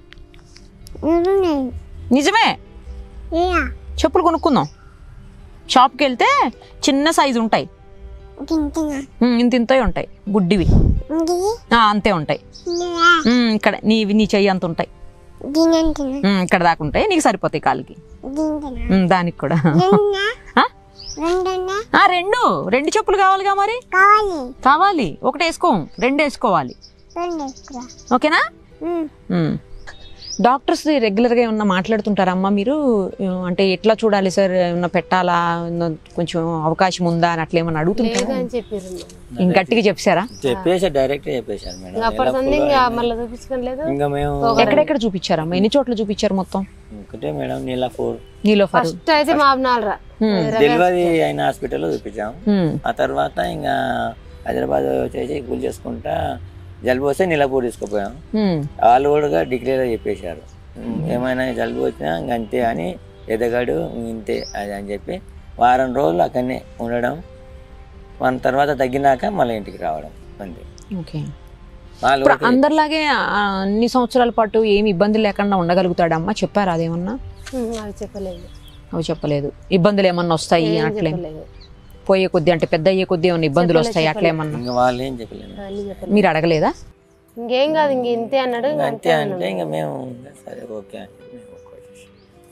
నువ్వు నిజమే ఇలా చెప్పులు కొనుక్కుందాం షాప్కి వెళ్తే చిన్న సైజు ఉంటాయి తింటున్నా ఉమ్, ఇంత ఇంతవి ఉంటాయి గుడ్డివి ఇది ఆ, అంతే ఉంటాయి ఇలా ఉమ్, ఇక్కడ నీ నీ చెయ్యి అంత ఉంటాయి దీని అంటున్నా ఉమ్, ఇక్కడ దాకా ఉంటాయి నీకు సరిపోతాయి కాలికి దీంటున్నా ఉమ్, దానికి కూడా రెండున్నా ఆ? రెండున్నా ఆ, రెండు రెండు చెప్పులు కావాలిగా మరి కావాలి కావాలి ఒకటి వేసుకోం రెండు వేసుకోవాలి రెండు ఎక్కువ ఓకేనా ఉమ్. మ్మ్. డాక్టర్స్ రెగ్యులర్గా ఏమన్నా మాట్లాడుతుంటారా అమ్మా మీరు ఉమ్, అంటే ఎట్లా చూడాలి సార్ ఏమన్నా పెట్టాలా ఏమన్నా కొంచెం అవకాశం ఉందా అని అట్లా ఏమన్నా లేదు అడుగుతుంటారా అని చెప్పారు ఇంక గట్టిగా చెప్పారా చెప్పేసి డైరెక్ట్ చెప్పేశారు మేడం అప్పటి సంది ఇంకా మళ్ళీ చూపించుకోలేదు ఇంకా మేము ఎక్కడెక్కడ చూపించారమ్మా ఎన్ని చోట్ల చూపించారు మొత్తం ఒకటే మేడం నీలా ఫోర్ నీలో ఫర్ ఫస్ట్ అయితే మా అబ్నాలరా డెలివరీ అయిన హాస్పిటల్లో చూపించాం ఆ తర్వాత ఇంకా హైదరాబాద్ వచ్చేసి కూల్ చేసుకుంటా జలుబు వస్తే నీలపూర్ తీసుకుపోయాం వాళ్ళు కూడా డిక్లేర్ చెప్పేశారు ఉమ్, ఏమైనా జలుబు వచ్చినా ఇంక అంతే అని ఎదగాడు ఇంతే అది అని చెప్పి వారం రోజులు అక్కడనే ఉండడం మన తర్వాత తగ్గినాక మళ్ళీ ఇంటికి రావడం అంతే ఓకే వాళ్ళు ఇప్పుడు కూడా అందరిలాగే ఆ, అన్ని సంవత్సరాల పాటు ఏమి ఇబ్బంది లేకుండా ఉండగలుగుతాడమ్మా చెప్పారా అదేమన్నా అవి చెప్పలేదు అవి చెప్పలేదు ఇబ్బందులు ఏమన్నా వస్తాయి ఏం అట్లే చెప్పలేదు పోయే కొద్దీ అంటే పెద్ద అయ్యే కొద్దీ ఏమన్నా ఇబ్బందులు వస్తాయి అట్లా ఏమన్నా ఇంకా వాళ్ళు ఏం చెప్పలేము అవన్నీ చెప్పలేదు మీరు అడగలేదా ఇంకేం కాదు ఇంక ఇంతే అన్నాడు ఇంక అంతే అంటే ఇంకా మేము ఇంకా సరే ఓకే అని చెప్పి మేము ఓకే చేసాం.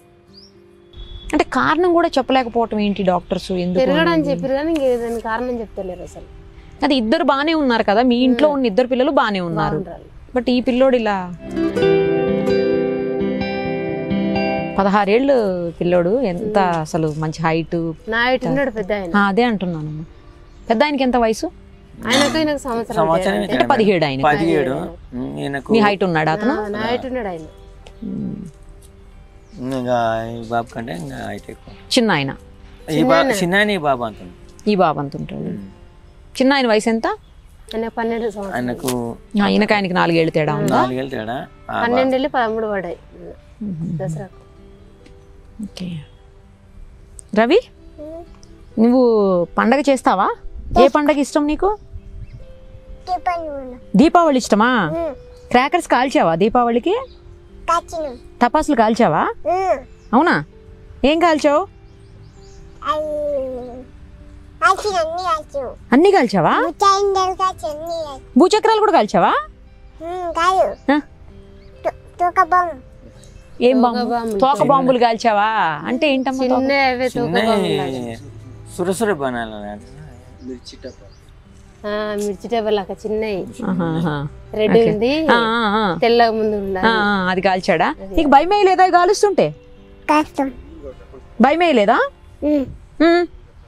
అంటే కారణం కూడా చెప్పలేకపోవటం ఏంటి డాక్టర్స్ ఎందుకు పెరగడం అని చెప్పారు కానీ ఇంక దానికి కారణం చెప్తలేరు అసలు అది ఇద్దరు బానే ఉన్నారు కదా మీ ఇంట్లో ఉన్న ఇద్దరు పిల్లలు బానే ఉన్నారు బాగుంటారు. బట్ ఈ పిల్లోడు ఇలా పదహారేళ్ళు పిల్లోడు ఎంత అసలు మంచి హైట్ నా ఇటు ఉన్నాడు పెద్ద ఆయన అదే అంటున్నాను పెద్ద ఆయనకి ఎంత వయసు ఆయనకు ఈయనకు సంవత్సరం సంవత్సరం అంటే పదిహేడు ఆయన పదిహేడు ఉమ్, ఈయనకు మీ హైట్ ఉన్నాడు అతను నా ఇటు ఉన్నాడు ఆయన ఉమ్. ఇంకా ఈ బాబు కంటే ఇంకా హైట్ ఎక్కువ చిన్న ఆయన ఈ బాబు చిన్న ఈ బాబు అంత ఈ బాబు అంత ఉంటాడు చిన్న ఆయన వయసు ఎంత ఆయన పన్నెండు సంవత్సరం ఆయనకు ఆ, ఈయనకి ఆయనకి నాలుగేళ్ళు తేడా ఉందా నాలుగేళ్ళు తేడా ఆ పన్నెండు వెళ్ళి పదమూడు పడ్డాయి దసరాకు ఓకే రవి నువ్వు పండగ చేస్తావా ఏ పండగ ఇష్టం నీకు టిఫన్ ఉన్నా దీపావళి ఇష్టమా క్రాకర్స్ కాల్చావా దీపావళికి కచ్చినం టపాసులు కాల్చావా అవునా ఏం కాల్చావు అది కాచిన అన్ని కాచు అన్ని కాల్చావా ముచ్చాయిందలు కాచి అన్ని కాచు భూచక్రాలు కూడా కాల్చావా కాదు ఆ? తూక బొమ్మ ఏం బాంబు బాంబులు. తోక బాంబులు కాల్చావా అంటే ఏంటమ్మా తోక? చిన్న అవే తూక చిన్న సురసుర బనాలు ఆ, మిర్చి టేబుల్ లాగా చిన్నవి ఆహాహా. రెడ్ ఉంది ఆ, ఆ, ఆ. తెల్లగా ముందు ఉండాలి ఆ, ఆ, అది కాల్చాడా నీకు భయం వేయలేదా ఇవి కాలుస్తుంటే కష్టం భయం వేయలేదా ఉమ్. ఉమ్.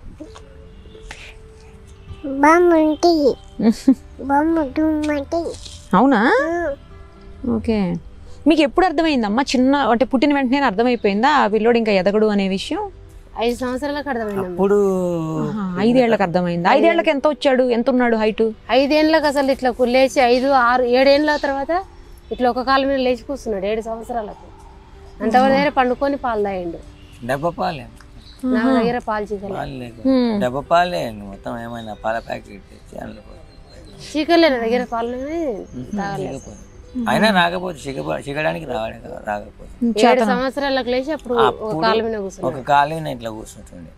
బొమ్మ ఉంటుంది బొమ్మ దుమ్మంటి అవునా ఓకే మీకు ఎప్పుడు అర్థమైందమ్మా చిన్న అంటే పుట్టిన వెంటనే అర్థమైపోయిందా ఆ పిల్లోడు ఇంకా ఎదగడు అనే విషయం ఐదు సంవత్సరాలకు అర్థమైందమ్మా ఇప్పుడు ఆహా, ఐదేళ్లకు అర్థమైందా ఐదేళ్లకు ఎంత వచ్చాడు ఎంత ఉన్నాడు హైట్ ఐదేళ్ళకి అసలు ఇట్లా కు- లేచి ఐదు ఆరు ఏడేళ్ళ తర్వాత ఇట్లా ఒక కాలు మీద లేచి కూర్చున్నాడు ఏడు సంవత్సరాలకు అంతవరకు దగ్గర పండుకొని పాలు తాగిండు డబ్బా పాలే నా దగ్గర పాలు చీకలే పాలు లేకు డబ్బా పాలే మొత్తం ఏమైనా పాల ప్యాకెట్ తెచ్చి అందులో పోయి. చీకలే నా దగ్గర పాలు తాగలేదు చిక్కపోయింది. అయినా రాకపోతే చిగ చిగడానికి రావడే కదా రాకపోతే ఏడు సంవత్సరాలకు లేచి అప్పుడు ఒక కాలు మీద కూర్చున్నాడు ఒక కాలు మీద ఇట్లా కూర్చుంటుండే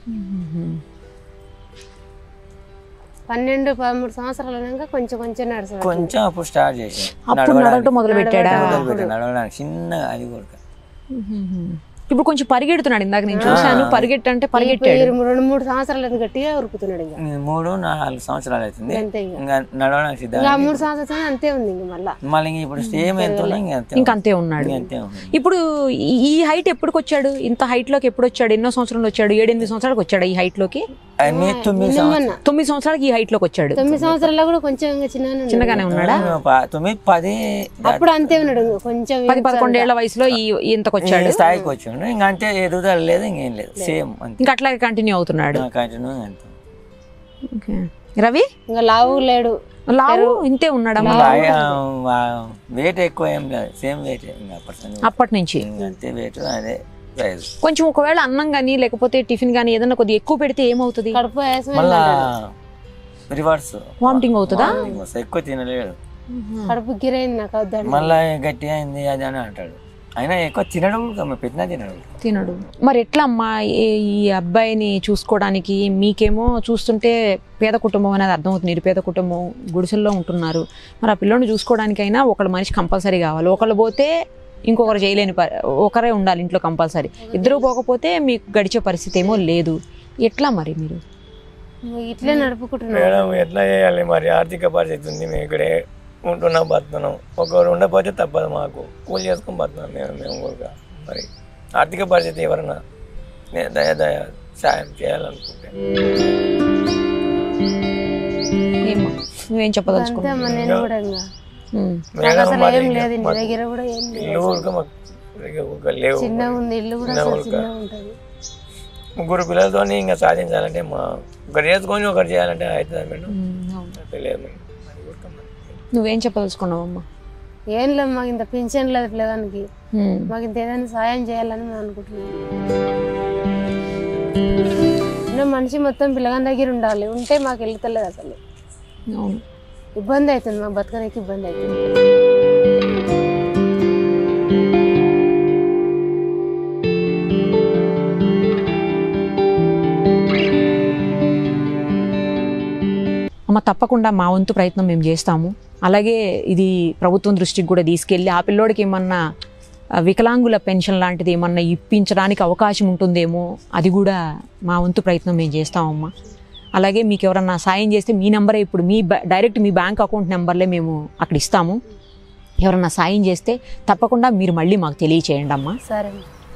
పన్నెండు పదమూడు సంవత్సరాలు అయినాక కొంచెం కొంచెం నడుస్తాడు కొంచెం అప్పుడు స్టార్ట్ చేసాం అప్పుడు నడవటం మొదలు పెట్టాడా మొదలు పెట్టాను నడవడానికి చిన్నగా అది కూడా ఇప్పుడు కొంచెం పరిగెడుతున్నాడు ఇందాక నేను చూశాను పరిగెట్టు అంటే పరిగెట్టాడు ఇప్పుడు రెండు మూడు సంవత్సరాలు అయితే గట్టిగా ఉరుకుతున్నాడు ఇంకా ఇది మూడు నాలుగు సంవత్సరాలు అవుతుంది అంతే ఇంకా ఇంకా నడవడానికి సిద్ధంగా ఇంకా మూడు సంవత్సరాలు అంతే ఉంది ఇంక మళ్ళా మళ్ళీ ఇంక ఇప్పుడు సేమ్ ఎంత ఉన్నా ఇంక అంతే ఇంకా అంతే ఉన్నాడు ఉంది. అంతే ఉంది ఇప్పుడు ఈ- ఈ హైట్ ఎప్పుడుకి వచ్చాడు ఇంత హైట్ లోకి ఎప్పుడు వచ్చాడు ఎన్నో సంవత్సరాలు వచ్చాడు ఏడెనిమిది సంవత్సరాలకు వచ్చాడు ఈ హైట్ లోకి అన్ని తొమ్మిది సంవత్సరాలు తొమ్మిది సంవత్సరాలకి ఈ హైట్ లోకి వచ్చాడు తొమ్మిది సంవత్సరాల్లో కూడా కొంచెం ఇంకా చిన్నగానే ఉన్నాడు. చిన్నగానే ఉన్నాడా ప- తొమ్మిది పది అప్పుడు అంతే ఉన్నాడు ఇంకా కొంచెం పది పదకొండేళ్ల వయసులో ఈ ఇంతకు వచ్చాడు ఈ స్థాయికి వచ్చిండు ఇంకా అంతే ఎదుగుదల లేదు ఇంకేం లేదు సేమ్ అంతే ఇంకా అట్లాగే కంటిన్యూ అవుతున్నాడు కంటిన్యూ అంతే ఓకే రవి ఇంకా లావు లేడు లావు ఇంతే ఉన్నాడమ్మా వెయిట్ ఎక్కువ ఏం లేదు సేమ్ వెయిట్ ఇంకా పర్సన్ అప్పటి నుంచి అంతే వెయిట్ అదే ప్రైస్ కొంచెం ఒకవేళ అన్నం కానీ లేకపోతే టిఫిన్ కానీ ఏదైనా కొద్దిగా ఎక్కువ పెడితే ఏమవుతుంది కడుపు వేసం మళ్ళా రివర్స్ వామిటింగ్ అవుతుందా ఎక్కువ తినలేడు కడుపు గిరైంది నాకు వద్దండి మళ్ళా గట్టి అయింది అది అని అంటాడు అయినా ఎక్కువ తినడు కూడా మరి పెట్టినా తినడు తినడు మరి ఎట్లా అమ్మా ఈ- ఈ అబ్బాయిని చూసుకోవడానికి మీకేమో చూస్తుంటే పేద కుటుంబం అనేది అర్థమవుతుంది నిరుపేద కుటుంబం గుడిసెల్లో ఉంటున్నారు మరి ఆ పిల్లోని చూసుకోవడానికైనా ఒకళ్ళ మనిషి కంపల్సరీ కావాలి ఒకళ్ళు పోతే ఇంకొకరు చేయలేని ప- ఒకరే ఉండాలి ఇంట్లో కంపల్సరీ ఇద్దరు పోకపోతే మీకు గడిచే పరిస్థితి ఏమో లేదు ఎట్లా మరి మీరు ఇట్లే నడుపుకుంటున్నాడు మేడం ఎట్లా చేయాలి మరి ఆర్థిక పరిస్థితి ఉంది మేము ఇక్కడే ఉంటున్నాం బతున్నాం ఒకరు ఉండకపోతే తప్పదు మాకు కూలి చేసుకొని బతున్నాం మేము మేము కూడా మరి ఆర్థిక పరిస్థితి ఎవరన్నా నే- దయ దయ సాయం చేయాలనుకుంటే ఏమో నువ్వేం అంతే చెప్పదలుచుకున్నావు అమ్మ నేను కూడా ఇంకా ఉమ్. నాకు మేడం అసలు మరి ఏం ఇంకా లేదు ఇంటి మాకు దగ్గర కూడా ఏం లేదు ఇల్లు ఊరికే మాకు ఇక ఒక లేవు చిన్నగా ఉంది ఇల్లు కూడా చిన్నగా అసలు ఊరికే. చిన్నగా ఉంటుంది ముగ్గురు పిల్లలతో ఇంకా సాధించాలంటే మా ఒకరు చేసుకొని ఒకరు చేయాలంటే అవుతుంది మేడం ఉమ్, అవును. తెలియదు మేడం అది ఊరికే మరి. నువ్వేం చెప్పదలుచుకున్నావు అమ్మా ఏం లేదు మాకు ఇంత పింఛన్ లేదు పిల్లగానికి ఉమ్. మాకు ఇంత ఏదైనా సాయం చేయాలని మేము అనుకుంటున్నాం అంటే మనిషి మొత్తం పిల్లగాని దగ్గర ఉండాలి ఉంటే మాకు వెళ్తలేదు అసలు అవును ఇబ్బంది అవుతుంది మాకు బతకడానికి ఇబ్బంది అవుతుంది అమ్మ తప్పకుండా మా వంతు ప్రయత్నం మేము చేస్తాము అలాగే ఇది ప్రభుత్వం దృష్టికి కూడా తీసుకెళ్ళి ఆ పిల్లోడికి ఏమన్నా ఆ, వికలాంగుల పెన్షన్ లాంటిది ఏమన్నా ఇప్పించడానికి అవకాశం ఉంటుందేమో అది కూడా మా వంతు ప్రయత్నం మేము చేస్తామమ్మా అలాగే మీకు ఎవరన్నా సాయం చేస్తే మీ నెంబరే ఇప్పుడు మీ బ్యా- డైరెక్ట్ మీ బ్యాంక్ అకౌంట్ నెంబర్లే మేము అక్కడ ఇస్తాము ఎవరన్నా సాయం చేస్తే తప్పకుండా మీరు మళ్ళీ మాకు తెలియచేయండి అమ్మా సరే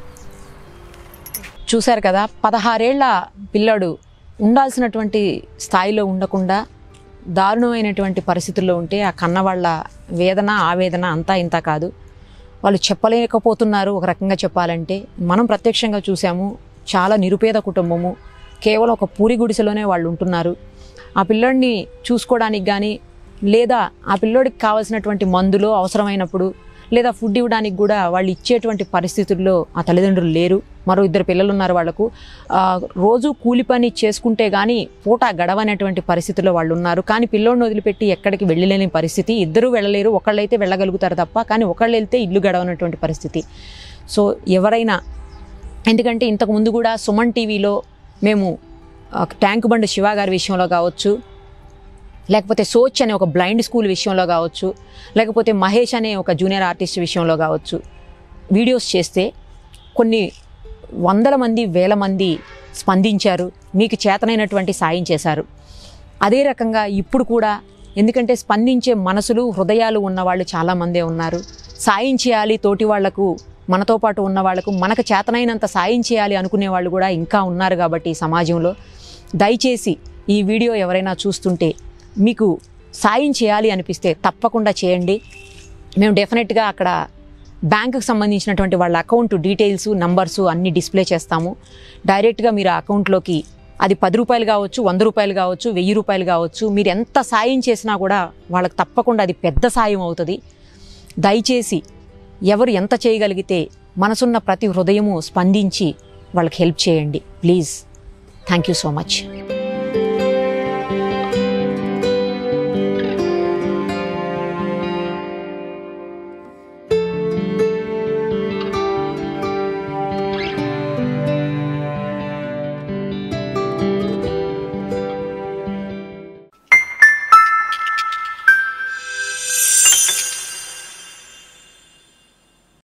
చూశారు కదా పదహారేళ్ల పిల్లాడు ఉండాల్సినటువంటి స్థాయిలో ఉండకుండా దారుణమైనటువంటి పరిస్థితుల్లో ఉంటే ఆ కన్నవాళ్ళ వేదన ఆవేదన అంతా ఇంత కాదు వాళ్ళు చెప్పలేకపోతున్నారు ఒక రకంగా చెప్పాలంటే మనం ప్రత్యక్షంగా చూసాము చాలా నిరుపేద కుటుంబము కేవలం ఒక పూరి గుడిసెలోనే వాళ్ళు ఉంటున్నారు ఆ పిల్లోడిని చూసుకోవడానికి కానీ లేదా ఆ పిల్లోడికి కావాల్సినటువంటి మందులు అవసరమైనప్పుడు లేదా ఫుడ్ ఇవ్వడానికి కూడా వాళ్ళు ఇచ్చేటువంటి పరిస్థితుల్లో ఆ తల్లిదండ్రులు లేరు మరో ఇద్దరు పిల్లలు ఉన్నారు వాళ్ళకు ఆ, రోజు కూలి పని చేసుకుంటే కానీ పూట గడవనటువంటి పరిస్థితుల్లో వాళ్ళు ఉన్నారు కానీ పిల్లోడిని వదిలిపెట్టి ఎక్కడికి వెళ్ళలేని పరిస్థితి ఇద్దరు వెళ్ళలేరు ఒకళ్ళైతే వెళ్ళగలుగుతారు తప్ప కానీ ఒకళ్ళు వెళ్తే ఇల్లు గడవనటువంటి పరిస్థితి సో ఎవరైనా ఎందుకంటే ఇంతకు ముందు కూడా సుమన్ టీవీలో మేము ఆ, ట్యాంక్ బండ్ శివ గారి విషయంలో కావచ్చు లేకపోతే సోచ్ అనే ఒక బ్లైండ్ స్కూల్ విషయంలో కావచ్చు లేకపోతే మహేష్ అనే ఒక జూనియర్ ఆర్టిస్ట్ విషయంలో కావచ్చు వీడియోస్ చేస్తే కొన్ని వందల మంది వేల మంది స్పందించారు మీకు చేతనైనటువంటి సాయం చేశారు అదే రకంగా ఇప్పుడు కూడా ఎందుకంటే స్పందించే మనసులు హృదయాలు ఉన్నవాళ్ళు చాలామందే ఉన్నారు సాయం చేయాలి తోటి వాళ్లకు మనతో పాటు ఉన్న వాళ్లకు మనకు చేతనైనంత సాయం చేయాలి అనుకునే వాళ్ళు కూడా ఇంకా ఉన్నారు కాబట్టి ఈ సమాజంలో దయచేసి ఈ వీడియో ఎవరైనా చూస్తుంటే మీకు సాయం చేయాలి అనిపిస్తే తప్పకుండా చేయండి మేము డెఫినెట్గా అక్కడ బ్యాంకుకు సంబంధించినటువంటి వాళ్ళ అకౌంట్ డీటెయిల్స్ నంబర్స్ అన్ని డిస్ప్లే చేస్తాము డైరెక్ట్గా మీరు ఆ అకౌంట్లోకి అది పది రూపాయలు కావచ్చు వంద రూపాయలు కావచ్చు వెయ్యి రూపాయలు కావచ్చు మీరు ఎంత సాయం చేసినా కూడా వాళ్ళకి తప్పకుండా అది పెద్ద సాయం అవుతుంది దయచేసి ఎవరు ఎంత చేయగలిగితే మనసున్న ప్రతి హృదయము స్పందించి వాళ్ళకి హెల్ప్ చేయండి please thank you so much